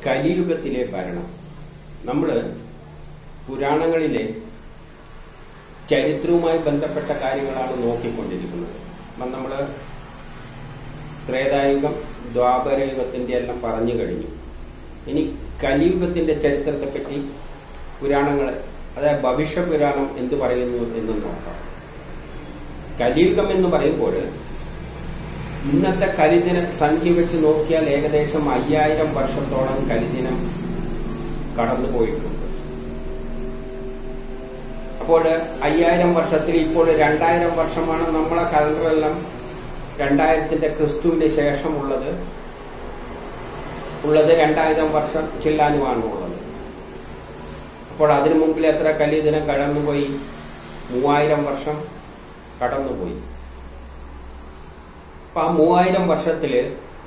കലിയുഗത്തിലെ ഭരണം നമ്മൾ പുരാണങ്ങളിലെ ചരിത്രവുമായി ബന്ധപ്പെട്ട കാര്യങ്ങളാണ് നോക്കിക്കൊണ്ടിരിക്കുന്നത് അപ്പം നമ്മൾ ത്രേതായുഗം ദ്വാപരയുഗത്തിന്റെ എല്ലാം പറഞ്ഞു കഴിഞ്ഞു ഇനി കലിയുഗത്തിന്റെ ചരിത്രത്തെപ്പറ്റി പുരാണങ്ങൾ അതായത് ഭവിഷ്യ പുരാണം എന്ത് പറയുന്നു എന്ന് നോക്കാം കലിയുഗം എന്ന് പറയുമ്പോൾ ഇന്നത്തെ കലിദിന സംഖ്യ വെച്ച് നോക്കിയാൽ ഏകദേശം അയ്യായിരം വർഷത്തോളം കലിദിനം കടന്നു പോയിട്ടുണ്ട് അപ്പോൾ അയ്യായിരം വർഷത്തിൽ ഇപ്പോൾ രണ്ടായിരം വർഷമാണ് നമ്മളെ കലണ്ടറെല്ലാം രണ്ടായിരത്തിന്റെ ക്രിസ്തുവിന്റെ ശേഷമുള്ളത് ഉള്ളത് രണ്ടായിരം വർഷം ചില്ലാനുമാണ് ഉള്ളത് അപ്പോൾ അതിനു മുമ്പിൽ എത്ര കലിദിനം കടന്നുപോയി മൂവായിരം വർഷം കടന്നുപോയി അപ്പൊ ആ മൂവായിരം വർഷത്തില്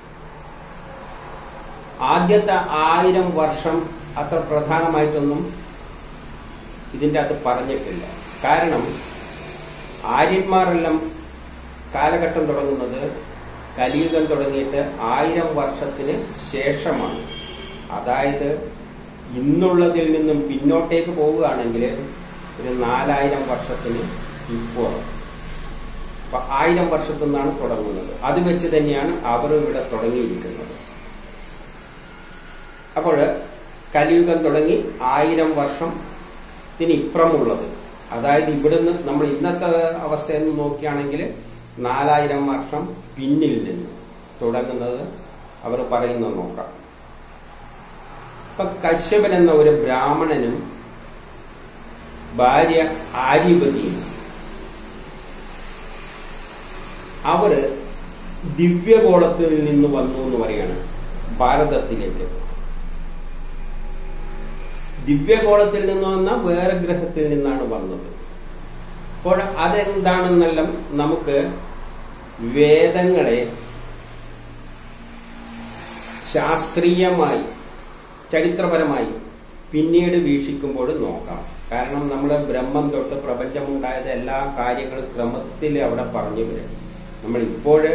ആദ്യത്തെ ആയിരം വർഷം അത്ര പ്രധാനമായിട്ടൊന്നും ഇതിന്റെ അകത്ത് പറഞ്ഞിട്ടില്ല കാരണം ആര്യന്മാരെല്ലാം കാലഘട്ടം തുടങ്ങുന്നത് കലിയുഗം തുടങ്ങിയിട്ട് ആയിരം വർഷത്തിന് ശേഷമാണ് അതായത് ഇന്നുള്ളതിൽ നിന്നും പിന്നോട്ടേക്ക് പോവുകയാണെങ്കിൽ ഒരു നാലായിരം വർഷത്തിന് ഇപ്പോൾ അപ്പൊ ആയിരം വർഷത്തു നിന്നാണ് തുടങ്ങുന്നത് അത് വെച്ച് തന്നെയാണ് അവർ ഇവിടെ തുടങ്ങിയിരിക്കുന്നത് അപ്പോൾ കലിയുഗം തുടങ്ങി ആയിരം വർഷത്തിന് ഇപ്പുറമുള്ളത് അതായത് ഇവിടുന്ന് നമ്മൾ ഇന്നത്തെ അവസ്ഥയിൽ നിന്ന് നോക്കുകയാണെങ്കിൽ നാലായിരം വർഷം പിന്നിൽ നിന്ന് തുടങ്ങുന്നത് അവർ പറയുന്നത് നോക്കാം ഇപ്പൊ കശ്യപൻ എന്ന ഒരു ബ്രാഹ്മണനും ഭാര്യ ആര്യവതിയും അവര് ദിവ്യഗോളത്തിൽ നിന്ന് വന്നു എന്ന് പറയാണ് ഭാരതത്തിലേക്ക് ദിവ്യഗോളത്തിൽ നിന്ന് വന്ന വേറെ ഗ്രഹത്തിൽ നിന്നാണ് വന്നത് അപ്പോൾ അതെന്താണെന്നെല്ലാം നമുക്ക് വേദങ്ങളെ ശാസ്ത്രീയമായി ചരിത്രപരമായി പിന്നീട് വീക്ഷിക്കുമ്പോൾ നോക്കാം കാരണം നമ്മൾ ബ്രഹ്മം തൊട്ട് പ്രപഞ്ചമുണ്ടായത് എല്ലാ കാര്യങ്ങളും ക്രമത്തിൽ അവിടെ പറഞ്ഞു വരും നമ്മൾ ഇപ്പോഴ്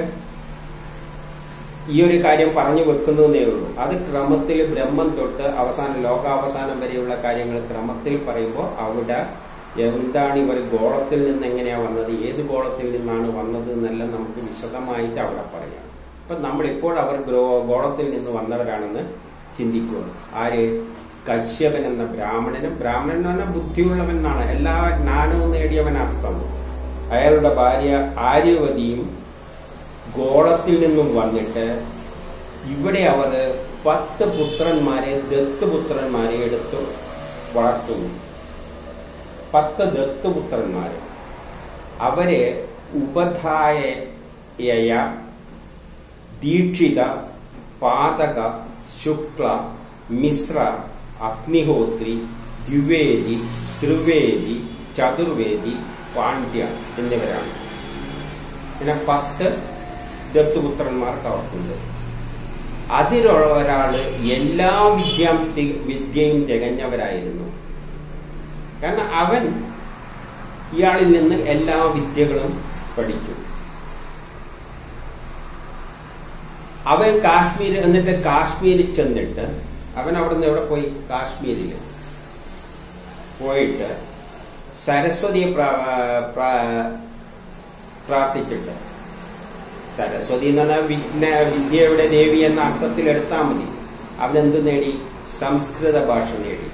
ഈ ഒരു കാര്യം പറഞ്ഞു വെക്കുന്നതേ ഉള്ളൂ അത് ക്രമത്തിൽ ബ്രഹ്മം തൊട്ട് അവസാനം ലോകാവസാനം വരെയുള്ള കാര്യങ്ങൾ ക്രമത്തിൽ പറയുമ്പോൾ അവിടെ എന്താണ് ഇവർ ഗോളത്തിൽ നിന്ന് എങ്ങനെയാ വന്നത് ഏത് ഗോളത്തിൽ നിന്നാണ് വന്നത് എന്നെല്ലാം നമുക്ക് വിശദമായിട്ട് അവിടെ പറയാം അപ്പൊ നമ്മൾ ഇപ്പോൾ അവർ ഗോളത്തിൽ നിന്ന് വന്നവരാണെന്ന് ചിന്തിക്കുക ആര് കശ്യപൻ എന്ന ബ്രാഹ്മണനും ബ്രാഹ്മണൻ എന്ന് പറഞ്ഞാൽ ബുദ്ധിയുള്ളവൻ എന്നാണ് എല്ലാ ജ്ഞാനവും നേടിയവൻ അർത്ഥം അയാളുടെ ഭാര്യ ആര്യവതിയും ഗോളത്തിൽ നിന്നും വന്നിട്ട് ഇവിടെ അവർ പത്ത് പുത്രന്മാരെ ദത്തുപുത്രന്മാരെ എടുത്തു വളർത്തുന്നു പത്ത് ദത്തുപുത്രന്മാരെ അവരെ ഉപധായ ദീക്ഷിത പാതക ശുക്ല മിശ്ര അഗ്നിഹോത്രി ദ്വിവേദി ത്രിവേദി ചതുർവേദി പാണ്ഡ്യ എന്നിവരാണ് പിന്നെ പത്ത് ദത്തുപുത്രന്മാർക്ക് അവർക്കുണ്ട് അതിലുള്ള ഒരാള് എല്ലാ വിദ്യാം വിദ്യയും തികഞ്ഞവരായിരുന്നു കാരണം അവൻ ഇയാളിൽ നിന്ന് എല്ലാ വിദ്യകളും പഠിച്ചു അവൻ കാശ്മീർ എന്നിട്ട് കാശ്മീരിൽ ചെന്നിട്ട് അവൻ അവിടെ നിന്ന് എവിടെ പോയി കാശ്മീരിൽ പോയിട്ട് സരസ്വതിയെ പ്രാർത്ഥിച്ചിട്ട് സരസ്വതി എന്ന് പറഞ്ഞാൽ വിഘ്ന വിദ്യയുടെ ദേവി എന്ന അർത്ഥത്തിൽ എടുത്താൽ മതി അവനെന്ത് നേടി സംസ്കൃത ഭാഷ നേടി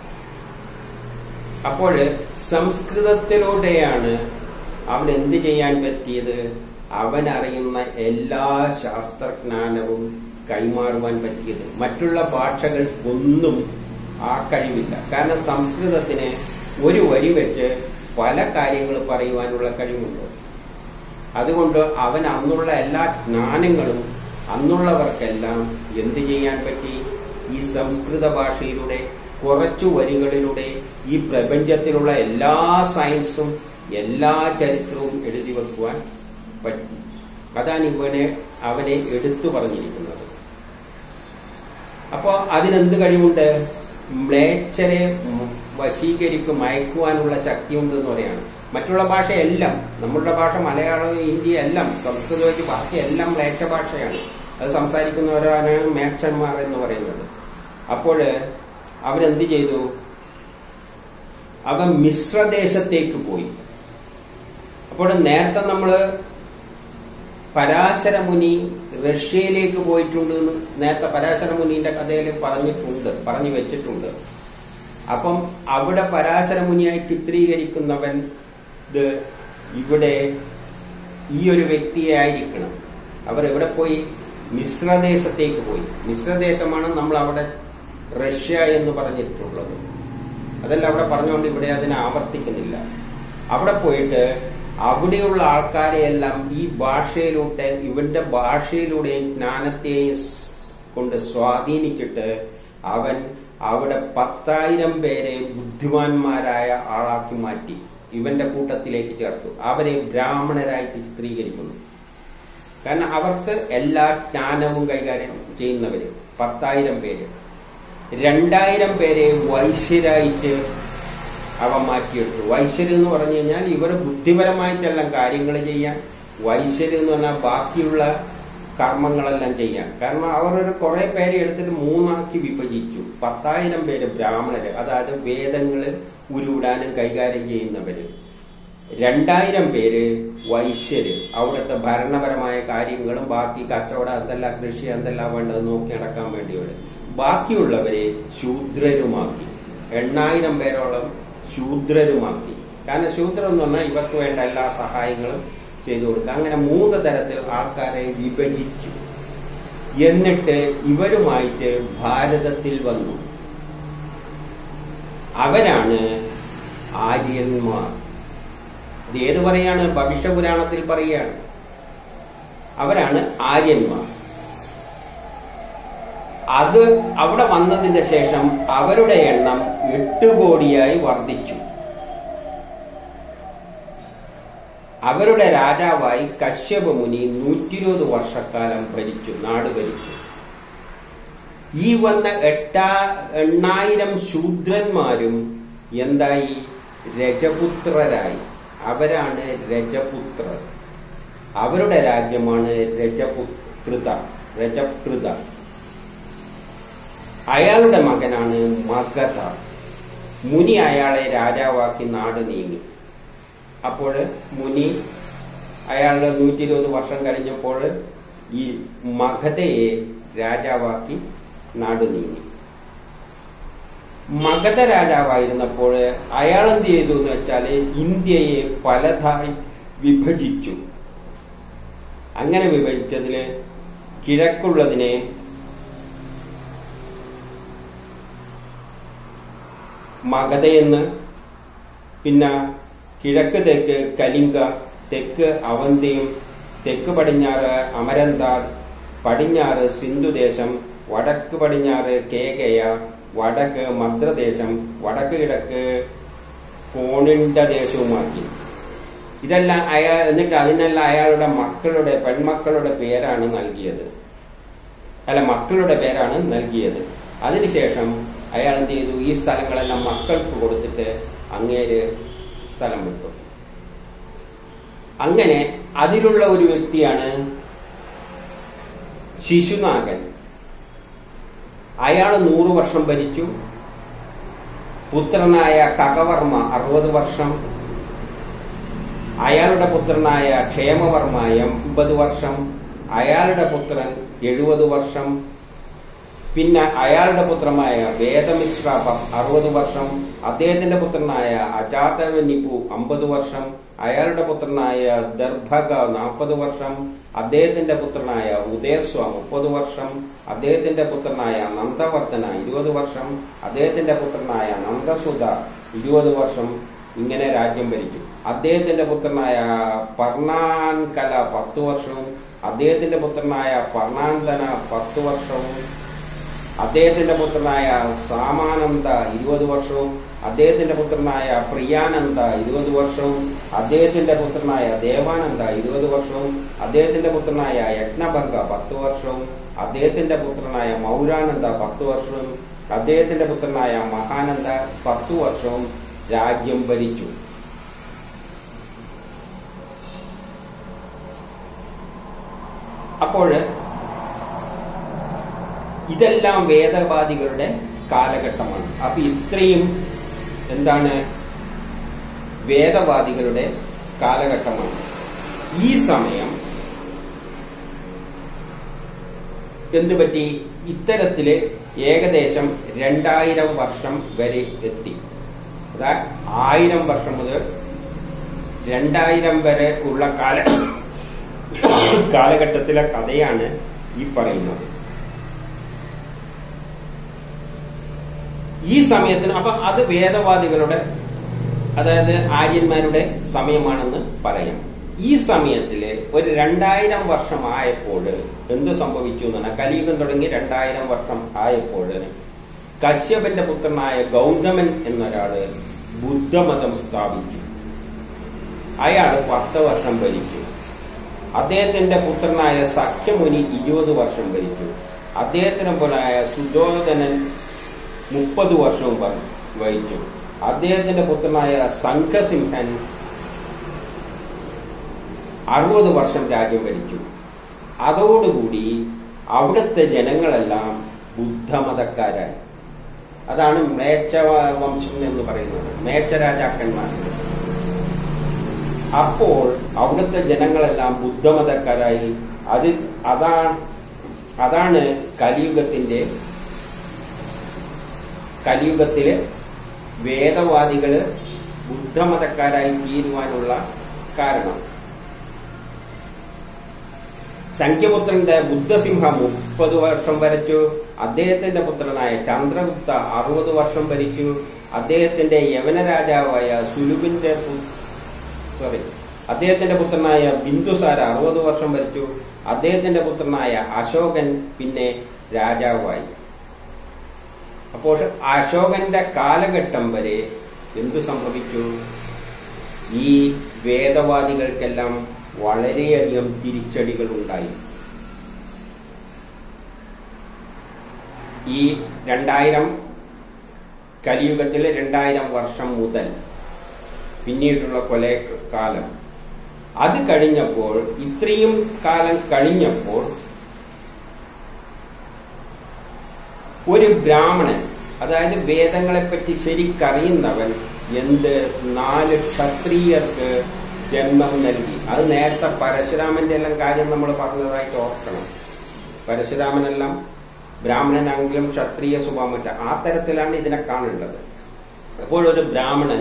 അപ്പോൾ സംസ്കൃതത്തിലൂടെയാണ് അവൻ എന്ത് ചെയ്യാൻ പറ്റിയത് അവൻ അറിയുന്ന എല്ലാ ശാസ്ത്രജ്ഞാനവും കൈമാറുവാൻ പറ്റിയത് മറ്റുള്ള ഭാഷകൾക്കൊന്നും ആ കഴിവില്ല കാരണം സംസ്കൃതത്തിന് ഒരു വരി വെച്ച് പല കാര്യങ്ങൾ പറയുവാനുള്ള കഴിവുണ്ട് അതുകൊണ്ട് അവൻ അന്നുള്ള എല്ലാ ജ്ഞാനങ്ങളും അന്നുള്ളവർക്കെല്ലാം എന്ത് ചെയ്യാൻ പറ്റി ഈ സംസ്കൃത ഭാഷയിലൂടെ കുറച്ചു വരികളിലൂടെ ഈ പ്രപഞ്ചത്തിലുള്ള എല്ലാ സയൻസും എല്ലാ ചരിത്രവും എഴുതി വെക്കുവാൻ പറ്റി അതാണ് ഇവനെ അവനെ എടുത്തു പറഞ്ഞിരിക്കുന്നത് അപ്പോ അതിനെന്ത് കഴിവുണ്ട് മ്ലേച്ഛരെ വശീകരിക്കും മയക്കുവാനുള്ള ശക്തിയുണ്ടെന്ന് പറയാണ് മറ്റുള്ള ഭാഷയെല്ലാം നമ്മളുടെ ഭാഷ മലയാളം ഹിന്ദി എല്ലാം സംസ്കൃതം വെച്ച് ബാക്കി എല്ലാം മ്ലേച്ഛ ഭാഷയാണ് അത് സംസാരിക്കുന്നവരാണ് മേക്ഷന്മാർ എന്ന് പറയുന്നത് അപ്പോൾ അവരെന്ത് ചെയ്തു അവൻ മിശ്രദേശത്തേക്ക് പോയി അപ്പോൾ നേരത്തെ നമ്മള് പരാശര മുനി റഷ്യയിലേക്ക് പോയിട്ടുണ്ട് എന്ന് നേരത്തെ പരാശര മുനിന്റെ കഥയിൽ പറഞ്ഞിട്ടുണ്ട് പറഞ്ഞു വെച്ചിട്ടുണ്ട് അപ്പം അവിടെ പരാശര മുനിയായി ചിത്രീകരിക്കുന്നവൻ ഇത് ഇവിടെ ഈ ഒരു വ്യക്തിയെ ആയിരിക്കണം അവർ എവിടെ പോയി മിശ്രദേശത്തേക്ക് പോയി മിശ്രദേശമാണ് നമ്മൾ അവിടെ റഷ്യ എന്ന് പറഞ്ഞിട്ടുള്ളത് അതല്ല അവിടെ പറഞ്ഞുകൊണ്ട് ഇവിടെ അതിനെ ആവർത്തിക്കുന്നില്ല അവിടെ പോയിട്ട് അവിടെയുള്ള ആൾക്കാരെയെല്ലാം ഈ ഭാഷയിലൂടെ ഇവന്റെ ഭാഷയിലൂടെയും ജ്ഞാനത്തെയും കൊണ്ട് സ്വാധീനിച്ചിട്ട് അവൻ അവിടെ പത്തായിരം പേരെ ബുദ്ധിമാന്മാരായ ആളാക്കി മാറ്റി ഇവന്റെ കൂട്ടത്തിലേക്ക് ചേർത്തു അവരെ ബ്രാഹ്മണരായിട്ട് ചിത്രീകരിക്കുന്നു കാരണം അവർക്ക് എല്ലാ ജ്ഞാനവും കൈകാര്യം ചെയ്യുന്നവര് പത്തായിരം പേര് രണ്ടായിരം പേരെ വൈശ്യരായിട്ട് അവ മാറ്റിയെടുത്തു വൈശ്യര് എന്ന് പറഞ്ഞു കഴിഞ്ഞാൽ ഇവർ ബുദ്ധിപരമായിട്ടെല്ലാം കാര്യങ്ങൾ ചെയ്യാൻ വൈശ്യര് എന്ന് പറഞ്ഞാൽ ബാക്കിയുള്ള കർമ്മങ്ങളെല്ലാം ചെയ്യാൻ കാരണം അവർ ഒരു കുറെ പേരെ എടുത്തിട്ട് മൂന്നാക്കി വിഭജിച്ചു പത്തായിരം പേര് ബ്രാഹ്മണര് അതായത് വേദങ്ങള് ഉരുവിടാനും കൈകാര്യം ചെയ്യുന്നവര് രണ്ടായിരം പേര് വൈശ്യര് അവിടുത്തെ ഭരണപരമായ കാര്യങ്ങളും ബാക്കി കച്ചവടം എന്തെല്ലാം കൃഷി എന്തെല്ലാം വേണ്ടത് നോക്കി നടക്കാൻ വേണ്ടിയുള്ളു ബാക്കിയുള്ളവരെ ശൂദ്രരുമാക്കി എണ്ണായിരം പേരോളം ശൂദ്രരുമാക്കി കാരണം ശൂദ്രം എന്ന് പറഞ്ഞാൽ ഇവർക്ക് വേണ്ട എല്ലാ സഹായങ്ങളും ചെയ്തു കൊടുക്കുക അങ്ങനെ മൂന്ന് തരത്തിൽ ആൾക്കാരെ വിഭജിച്ചു എന്നിട്ട് ഇവരുമായിട്ട് ഭാരതത്തിൽ വന്നു അവരാണ് ആര്യന്മാർ ഇത് ഏത് പറയാണ് ഭവിഷ്യപുരാണത്തിൽ പറയുകയാണ് അവരാണ് ആര്യന്മാർ അത് അവിടെ വന്നതിന്റെ ശേഷം അവരുടെ എണ്ണം എട്ട് കോടിയായി വർദ്ധിച്ചു അവരുടെ രാജാവായി കശ്യപ മുനി നൂറ്റിരുപത് വർഷക്കാലം ഭരിച്ചു നാട് ഭരിച്ചു ഈ വന്ന എട്ടാ എണ്ണായിരം ശൂദ്രന്മാരും എന്തായി രജപുത്രരായി അവരാണ് രജപുത്രർ അവരുടെ രാജ്യമാണ് രജപുത്രിത രജപൃത അയാളുടെ മകനാണ് മഗധ മുനി അയാളെ രാജാവാക്കി നാട് നീങ്ങി അപ്പോൾ മുനി അയാളുടെ നൂറ്റി ഇരുപത് വർഷം കഴിഞ്ഞപ്പോൾ ഈ മഗധയെ രാജാവാക്കി നാട് നീങ്ങി മഗധ രാജാവായിരുന്നപ്പോൾ അയാൾ എന്ത് ചെയ്തു എന്ന് വെച്ചാല് ഇന്ത്യയെ പലതായി വിഭജിച്ചു അങ്ങനെ വിഭജിച്ചതില് കിഴക്കുള്ളതിനെ മഗധയെന്ന് പിന്നെ കിഴക്ക് തെക്ക് കലിംഗ തെക്ക് അവന്തിയും തെക്ക് പടിഞ്ഞാറ് അമരന്താർ പടിഞ്ഞാറ് സിന്ധുദേശം വടക്ക് പടിഞ്ഞാറ് കേകയ വടക്ക് മദ്രദേശം വടക്ക് കിഴക്ക് കോണിണ്ട ദേശവുമാക്കി ഇതെല്ലാം അയാൾ എന്നിട്ട് അതിനെല്ലാം അയാളുടെ മക്കളുടെ പെൺമക്കളുടെ പേരാണ് നൽകിയത് അല്ല മക്കളുടെ പേരാണ് നൽകിയത് അതിനുശേഷം അയാൾ എന്ത് ചെയ്തു ഈ സ്ഥലങ്ങളെല്ലാം മക്കൾക്ക് കൊടുത്തിട്ട് അങ്ങേര് സ്ഥലം വിട്ടു അങ്ങനെ അതിലുള്ള ഒരു വ്യക്തിയാണ് ശിശുനാഗൻ അയാൾ നൂറു വർഷം ഭരിച്ചു പുത്രനായ കകവർമ്മ അറുപത് വർഷം അയാളുടെ പുത്രനായ ക്ഷേമവർമ്മ എൺപത് വർഷം അയാളുടെ പുത്രൻ എഴുപത് വർഷം പിന്നെ അയാളുടെ പുത്രമായ വേദമിശ്ര അറുപത് വർഷം അദ്ദേഹത്തിന്റെ പുത്രനായ അജാതനിപു അമ്പത് വർഷം അയാളുടെ പുത്രനായ ദർഭക നാൽപ്പത് വർഷം അദ്ദേഹത്തിന്റെ പുത്രനായ ഉദയസ്വ മുപ്പത് വർഷം അദ്ദേഹത്തിന്റെ പുത്രനായ നന്ദവർദ്ധന ഇരുപത് വർഷം അദ്ദേഹത്തിന്റെ പുത്രനായ നന്ദസുധ ഇരുപത് വർഷം ഇങ്ങനെ രാജ്യം ഭരിച്ചു അദ്ദേഹത്തിന്റെ പുത്രനായ പർണാൻകല പത്തു വർഷവും അദ്ദേഹത്തിന്റെ പുത്രനായ പർണാന്തന പത്തു വർഷവും അദ്ദേഹത്തിന്റെ പുത്രനായ സാമാനന്ദ ഇരുപത് വർഷവും അദ്ദേഹത്തിന്റെ പുത്രനായ പ്രിയാനന്ദ ഇരുപത് വർഷവും അദ്ദേഹത്തിന്റെ പുത്രനായ ദേവാനന്ദ ഇരുപത് വർഷവും അദ്ദേഹത്തിന്റെ പുത്രനായ യജ്ഞഭംഗ പത്ത് വർഷവും അദ്ദേഹത്തിന്റെ പുത്രനായ മൗരാനന്ദ പത്ത് വർഷവും അദ്ദേഹത്തിന്റെ പുത്രനായ മഹാനന്ദ പത്തു വർഷവും രാജ്യം ഭരിച്ചു അപ്പോൾ ഇതെല്ലാം വേദവാദികളുടെ കാലഘട്ടമാണ് അപ്പൊ ഇത്രയും എന്താണ് വേദവാദികളുടെ കാലഘട്ടമാണ് ഈ സമയം എന്തു പറ്റി ഇത്തരത്തില് ഏകദേശം രണ്ടായിരം വർഷം വരെ എത്തി അതാ ആയിരം വർഷം മുതൽ രണ്ടായിരം വരെ ഉള്ള കാല കാലഘട്ടത്തിലെ കഥയാണ് ഈ പറയുന്നത് ഈ സമയത്തിന് അപ്പൊ അത് വേദവാദികളുടെ അതായത് ആര്യന്മാരുടെ സമയമാണെന്ന് പറയാം ഈ സമയത്തില് ഒരു രണ്ടായിരം വർഷം ആയപ്പോൾ എന്ത് സംഭവിച്ചു എന്നാണ് കലിയുഗം തുടങ്ങി രണ്ടായിരം വർഷം ആയപ്പോൾ കശ്യപന്റെ പുത്രനായ ഗൗതമൻ എന്നൊരാള് ബുദ്ധമതം സ്ഥാപിച്ചു അയാൾ പത്ത് വർഷം ഭരിച്ചു അദ്ദേഹത്തിന്റെ പുത്രനായ സഖ്യമുനി ഇരുപത് വർഷം ഭരിച്ചു അദ്ദേഹത്തിന് പോലായ സുധോധനൻ മുപ്പത് വർഷവും ഭ- വഹിച്ചു അദ്ദേഹത്തിന്റെ പുത്രനായ സംഘസിംഹൻ അറുപത് വർഷം രാജ്യം ഭരിച്ചു അതോടുകൂടി അവിടുത്തെ ജനങ്ങളെല്ലാം ബുദ്ധമതക്കാരായി അതാണ് മ്ലേച്ഛ വംശം എന്ന് പറയുന്നത് മ്ലേച്ഛ രാജാക്കന്മാർ അപ്പോൾ അവിടുത്തെ ജനങ്ങളെല്ലാം ബുദ്ധമതക്കാരായി അത് അതാണ് അതാണ് കലിയുഗത്തിന്റെ കലിയുഗത്തിലെ വേദവാദികള് ബുദ്ധമതക്കാരായി തീരുവാനുള്ള കാരണം സംഖ്യപുത്രന്റെ ബുദ്ധസിംഹ മുപ്പത് വർഷം ഭരിച്ചു അദ്ദേഹത്തിന്റെ പുത്രനായ ചന്ദ്രഗുപ്ത അറുപത് വർഷം ഭരിച്ചു അദ്ദേഹത്തിന്റെ യവന രാജാവായ സുലുവിന്റെ സോറി അദ്ദേഹത്തിന്റെ പുത്രനായ ബിന്ദുസാര അറുപത് വർഷം ഭരിച്ചു അദ്ദേഹത്തിന്റെ പുത്രനായ അശോകൻ പിന്നെ രാജാവായി അപ്പോൾ അശോകന്റെ കാലഘട്ടം വരെ എന്തു സംഭവിച്ചു ഈ വേദവാദികൾക്കെല്ലാം വളരെയധികം തിരിച്ചടികൾ ഉണ്ടായി ഈ രണ്ടായിരം കലിയുഗത്തിലെ രണ്ടായിരം വർഷം മുതൽ പിന്നീടുള്ള കൊല കാലം അത് കഴിഞ്ഞപ്പോൾ ഇത്രയും കാലം കഴിഞ്ഞപ്പോൾ ഒരു ബ്രാഹ്മണൻ അതായത് വേദങ്ങളെപ്പറ്റി ശരിക്കറിയുന്നവൻ എന്ത് നാല് ക്ഷത്രിയർക്ക് ജന്മം നൽകി അത് നേരത്തെ പരശുരാമന്റെ എല്ലാം കാര്യം നമ്മൾ പറഞ്ഞതായിട്ട് ഓർക്കണം പരശുരാമനെല്ലാം ബ്രാഹ്മണനാണെങ്കിലും ക്ഷത്രിയ സ്വഭാവമില്ല ആ തരത്തിലാണ് ഇതിനെ കാണേണ്ടത് അപ്പോഴൊരു ബ്രാഹ്മണൻ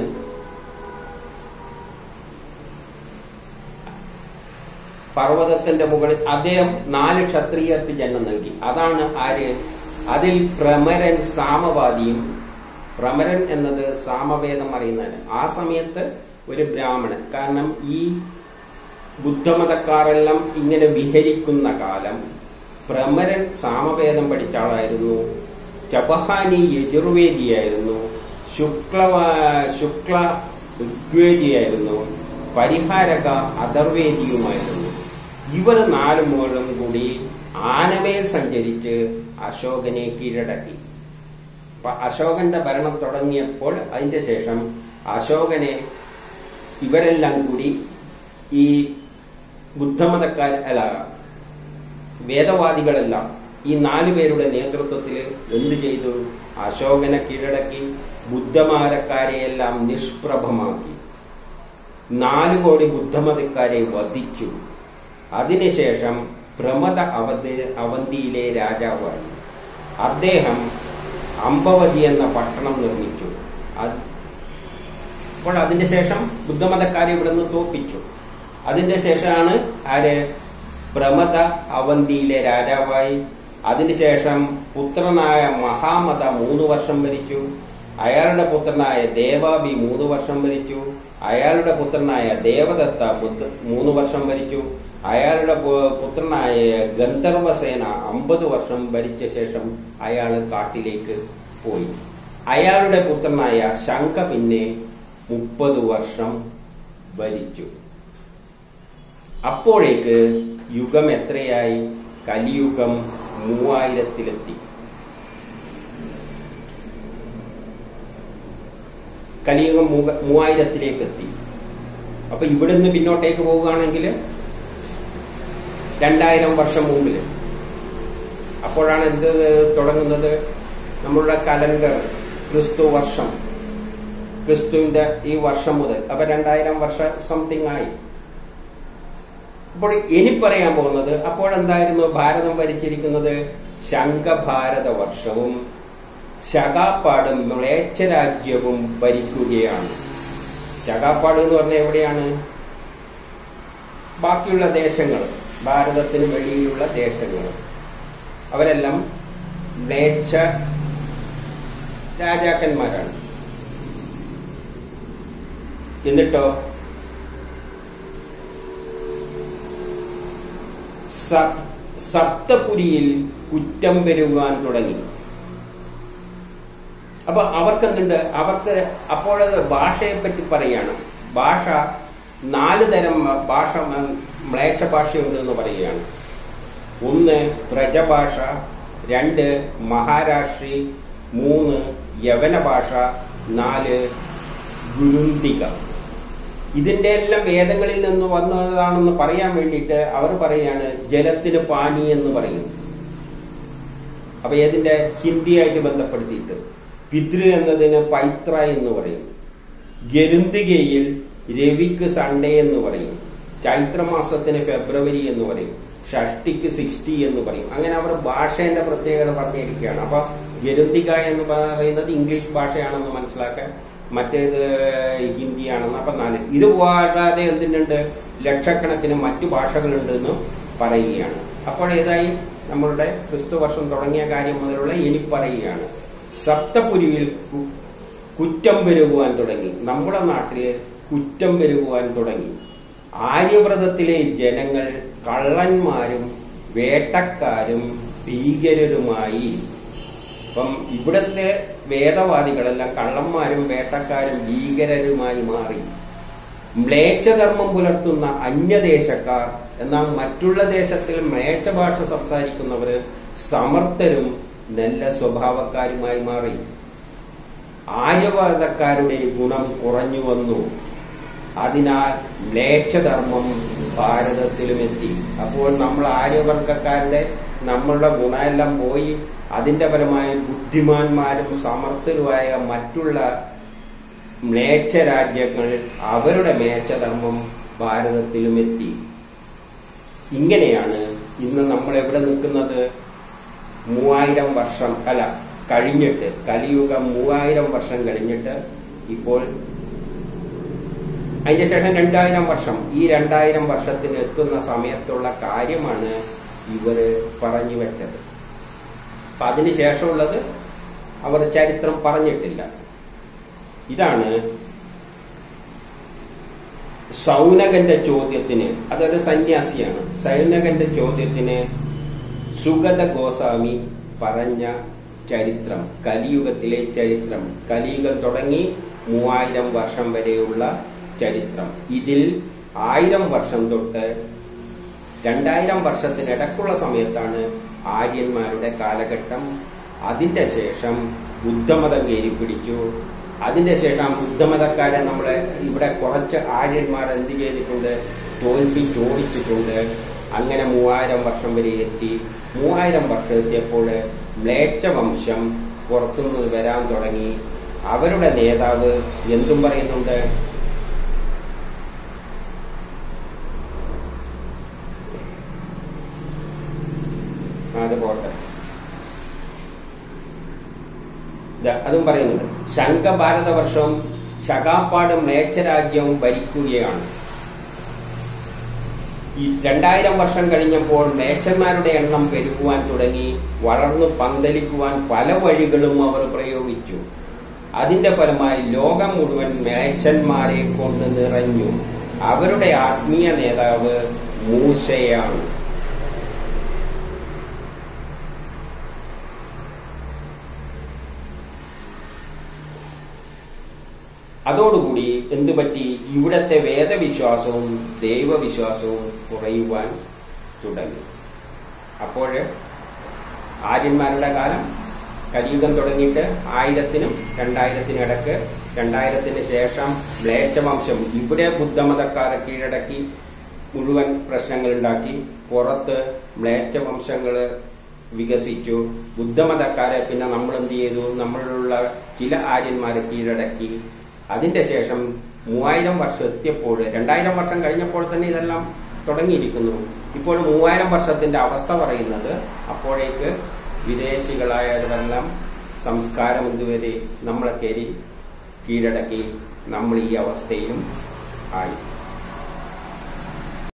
പർവ്വതത്തിന്റെ മുകളിൽ അദ്ദേഹം നാല് ക്ഷത്രിയർക്ക് ജന്മം നൽകി അതാണ് ആര് അതിൽ പ്രമരൻ സാമവാദിയും പ്രമരൻ എന്നത് സാമവേദം അറിയുന്നതാണ് ആ സമയത്ത് ഒരു ബ്രാഹ്മണൻ കാരണം ഈ ബുദ്ധമതക്കാരെല്ലാം ഇങ്ങനെ വിഹരിക്കുന്ന കാലം പ്രമരൻ സാമവേദം പഠിച്ച ആളായിരുന്നു ചബഹാനി യജുർവേദിയായിരുന്നു ശുക്ല ശുക്ല ഋഗ്വേദിയായിരുന്നു പരിഹാരക അഥർവേദിയുമായിരുന്നു ഇവർ നാലുമോളും കൂടി ആനമേൽ സഞ്ചരിച്ച് അശോകനെ കീഴടക്കി അപ്പൊ അശോകന്റെ ഭരണം തുടങ്ങിയപ്പോൾ അതിന്റെ ശേഷം അശോകനെ ഇവരെല്ലാം കൂടി ഈ ബുദ്ധമതക്കാർ അല്ല വേദവാദികളെല്ലാം ഈ നാലു പേരുടെ നേതൃത്വത്തിൽ എന്തു ചെയ്തു അശോകനെ കീഴടക്കി ബുദ്ധമാരക്കാരെയെല്ലാം നിഷ്പ്രഭമാക്കി നാലു കോടി ബുദ്ധമതക്കാരെ വധിച്ചു അതിനുശേഷം പ്രമദ അവധി അവന്തിയിലെ രാജാവായി അദ്ദേഹം അമ്പവതി എന്ന പട്ടണം നിർമ്മിച്ചു അത് അപ്പോൾ അതിന്റെ ശേഷം ബുദ്ധമതക്കാരെ ഇവിടുന്ന് തോപ്പിച്ചു അതിന്റെ ശേഷമാണ് ആര് പ്രമദ അവന്തിയിലെ രാജാവായി അതിനുശേഷം പുത്രനായ മഹാമത മൂന്ന് വർഷം ഭരിച്ചു അയാളുടെ പുത്രനായ ദേവാബി മൂന്ന് വർഷം ഭരിച്ചു അയാളുടെ പുത്രനായ ദേവദത്ത ബുദ്ധ- മൂന്ന് വർഷം ഭരിച്ചു അയാളുടെ പു- പുത്രനായ ഗന്ധർവസേന അമ്പത് വർഷം ഭരിച്ച ശേഷം അയാൾ കാട്ടിലേക്ക് പോയി അയാളുടെ പുത്രനായ ശങ്ക പിന്നെ മുപ്പത് വർഷം ഭരിച്ചു അപ്പോഴേക്ക് യുഗം എത്രയായി കലിയുഗം മൂവായിരത്തിലെത്തി കലിയുഗം മൂവ- മൂവായിരത്തിലേക്ക് എത്തി അപ്പൊ ഇവിടുന്ന് പിന്നോട്ടേക്ക് പോവുകയാണെങ്കിൽ രണ്ടായിരം വർഷം മുമ്പിൽ അപ്പോഴാണ് എന്ത് തുടങ്ങുന്നത് നമ്മളുടെ കലണ്ടർ ക്രിസ്തു വർഷം ക്രിസ്തുവിന്റെ ഈ വർഷം മുതൽ അപ്പൊ രണ്ടായിരം വർഷം സംതിങ് ആയി അപ്പോൾ ഇനി പറയാൻ പോകുന്നത് അപ്പോഴെന്തായിരുന്നു ഭാരതം ഭരിച്ചിരിക്കുന്നത് ശംഖഭാരത വർഷവും ശകാപ്പാടും മ്ലേച്ഛരാജ്യവും ഭരിക്കുകയാണ് ശകാപ്പാട് എന്ന് പറഞ്ഞാൽ എവിടെയാണ് ബാക്കിയുള്ള ദേശങ്ങൾ ഭാരതത്തിന് വെളിയിലുള്ള ദേശങ്ങൾ അവരെല്ലാം മ്ലേച്ഛ രാജാക്കന്മാരാണ് എന്നിട്ടോ സ- സപ്തപുരിയിൽ കുറ്റം വരുവാൻ തുടങ്ങി അപ്പൊ അവർക്കെന്തുണ്ട് അവർക്ക് അപ്പോഴത് ഭാഷയെ പറ്റി പറയാണ് ഭാഷ നാല് തരം ഭാഷ മ്ലേച്ഛ ഭാഷയുണ്ട് എന്ന് പറയുകയാണ് ഒന്ന് ബ്രജഭാഷ രണ്ട് മഹാരാഷ്ട്രി മൂന്ന് യവന ഭാഷ നാല് ഗുരുന്തിക ഇതിന്റെ എല്ലാം വേദങ്ങളിൽ നിന്ന് വന്നതാണെന്ന് പറയാൻ വേണ്ടിയിട്ട് അവർ പറയാണ് ജലത്തിന് പാനി എന്ന് പറയുന്നു അപ്പൊ ഏതിന്റെ ഹിന്ദിയായിട്ട് ബന്ധപ്പെടുത്തിയിട്ട് പിതൃ എന്നതിന് പൈത്ര എന്ന് പറയും ഗരുന്തികയിൽ രവിക്ക് സൺഡേ എന്ന് പറയും ചൈത്രമാസത്തിന് ഫെബ്രുവരി എന്ന് പറയും ഷഷ്ടിക്ക് സിക്സ്റ്റി എന്ന് പറയും അങ്ങനെ അവർ ഭാഷേന്റെ പ്രത്യേകത പറഞ്ഞിരിക്കുകയാണ് അപ്പൊ ഗരുന്തിക എന്ന് പറയുന്നത് ഇംഗ്ലീഷ് ഭാഷയാണെന്ന് മനസ്സിലാക്കാൻ മറ്റേത് ഹിന്ദിയാണെന്ന് അപ്പൊ നാല് ഇത് കൂടാതെ എന്തിനുണ്ട് ലക്ഷക്കണക്കിന് മറ്റു ഭാഷകളുണ്ട് എന്ന് പറയുകയാണ് അപ്പോൾ ഏതായി നമ്മളുടെ ക്രിസ്തു വർഷം തുടങ്ങിയ കാര്യം മുതലുള്ള ഇനി പറയുകയാണ് സപ്തപുരിയിൽ കു- കുറ്റം പെരുകുവാൻ തുടങ്ങി നമ്മുടെ നാട്ടില് കുറ്റം പെരുകുവാൻ തുടങ്ങി ആര്യവ്രതത്തിലെ ജനങ്ങൾ കള്ളന്മാരും വേട്ടക്കാരും ഭീകരരുമായി അപ്പം ഇവിടത്തെ വേദവാദികളെല്ലാം കള്ളന്മാരും വേട്ടക്കാരും ഭീകരരുമായി മാറി മ്ലേച്ഛധർമ്മം പുലർത്തുന്ന അന്യദേശക്കാർ എന്നാൽ മറ്റുള്ള ദേശത്തിൽ മ്ലേച്ഛ ഭാഷ സംസാരിക്കുന്നവര് സമർത്ഥരും നല്ല സ്വഭാവക്കാരുമായി മാറി ആര്യവാദക്കാരുടെ ഗുണം കുറഞ്ഞു വന്നു അതിനാൽ മ്ലേച്ഛധർമ്മം ഭാരതത്തിലും എത്തി അപ്പോൾ നമ്മൾ ആര്യവർഗക്കാരുടെ നമ്മളുടെ ഗുണമെല്ലാം പോയി അതിന്റെ പരമായി ബുദ്ധിമാന്മാരും സമർത്ഥരുമായ മറ്റുള്ള മ്ലേച്ഛ രാജ്യങ്ങൾ അവരുടെ മേച്ഛധർമ്മം ഭാരതത്തിലും എത്തി ഇങ്ങനെയാണ് ഇന്ന് നമ്മൾ എവിടെ നിൽക്കുന്നത് മൂവായിരം വർഷം അല്ല കഴിഞ്ഞിട്ട് കലിയുഗം മൂവായിരം വർഷം കഴിഞ്ഞിട്ട് ഇപ്പോൾ അതിന്റെ ശേഷം രണ്ടായിരം വർഷം ഈ രണ്ടായിരം വർഷത്തിന് എത്തുന്ന സമയത്തുള്ള കാര്യമാണ് ഇവര് പറഞ്ഞു വെച്ചത് അപ്പൊ അതിന് ശേഷമുള്ളത് അവർ ചരിത്രം പറഞ്ഞിട്ടില്ല ഇതാണ് സൗനകന്റെ ചോദ്യത്തിന് അതൊരു സന്യാസിയാണ് സൗനകന്റെ ചോദ്യത്തിന് സുഗത ഗോസ്വാമി പറഞ്ഞ ചരിത്രം കലിയുഗത്തിലെ ചരിത്രം കലിയുഗം തുടങ്ങി മൂവായിരം വർഷം വരെയുള്ള ചരിത്രം ഇതിൽ ആയിരം വർഷം തൊട്ട് രണ്ടായിരം വർഷത്തിനിടക്കുള്ള സമയത്താണ് ആര്യന്മാരുടെ കാലഘട്ടം അതിന്റെ ശേഷം ബുദ്ധമതം കയറിപ്പിടിച്ചു അതിന്റെ ശേഷം ബുദ്ധമതക്കാരെ നമ്മളെ ഇവിടെ കുറച്ച് ആര്യന്മാർ എന്ത് ചെയ്തിട്ടുണ്ട് തോൽപ്പിച്ചോടിച്ചിട്ടുണ്ട് അങ്ങനെ മൂവായിരം വർഷം വരെ എത്തി മൂവായിരം വർഷം എത്തിയപ്പോൾ മ്ലേച്ഛ വംശം പുറത്തുനിന്ന് വരാൻ തുടങ്ങി അവരുടെ നേതാവ് എന്തും പറയുന്നുണ്ട് അത് പോട്ടെ ദാ അതും പറയുന്നുണ്ട് ശംഖഭാരത വർഷം ശകാപ്പാടും മ്ലേച്ഛരാജ്യവും ഭരിക്കുകയാണ് ഈ രണ്ടായിരം വർഷം കഴിഞ്ഞപ്പോൾ മ്ലേച്ഛന്മാരുടെ എണ്ണം പെരുകുവാൻ തുടങ്ങി വളർന്നു പന്തലിക്കുവാൻ പല വഴികളും അവർ പ്രയോഗിച്ചു അതിന്റെ ഫലമായി ലോകം മുഴുവൻ മ്ലേച്ഛന്മാരെ കൊണ്ട് നിറഞ്ഞു അവരുടെ ആത്മീയ നേതാവ് മൂശയാണ് അതോടുകൂടി എന്തു പറ്റി ഇവിടത്തെ വേദവിശ്വാസവും ദൈവവിശ്വാസവും കുറയുവാൻ തുടങ്ങി അപ്പോൾ ആര്യന്മാരുടെ കാലം കലിയുഗം തുടങ്ങിയിട്ട് ആയിരത്തിനും രണ്ടായിരത്തിനും ഇടക്ക് രണ്ടായിരത്തിന് ശേഷം മ്ലേച്ഛവംശം ഇവിടെ ബുദ്ധമതക്കാരെ കീഴടക്കി മുഴുവൻ പ്രശ്നങ്ങൾ ഉണ്ടാക്കി പുറത്ത് മ്ലേച്ഛവംശങ്ങള് വികസിച്ചു ബുദ്ധമതക്കാരെ പിന്നെ നമ്മൾ എന്ത് ചെയ്തു നമ്മളിലുള്ള ചില ആര്യന്മാരെ കീഴടക്കി അതിന്റെ ശേഷം മൂവായിരം വർഷം എത്തിയപ്പോൾ രണ്ടായിരം വർഷം കഴിഞ്ഞപ്പോൾ തന്നെ ഇതെല്ലാം തുടങ്ങിയിരിക്കുന്നു ഇപ്പോൾ മൂവായിരം വർഷത്തിന്റെ അവസ്ഥ പറയുന്നത് അപ്പോഴേക്ക് വിദേശികളായവരെല്ലാം സംസ്കാരം ഇതുവരെ നമ്മളെ കയറി കീഴടക്കി നമ്മൾ ഈ അവസ്ഥയിലും ആയി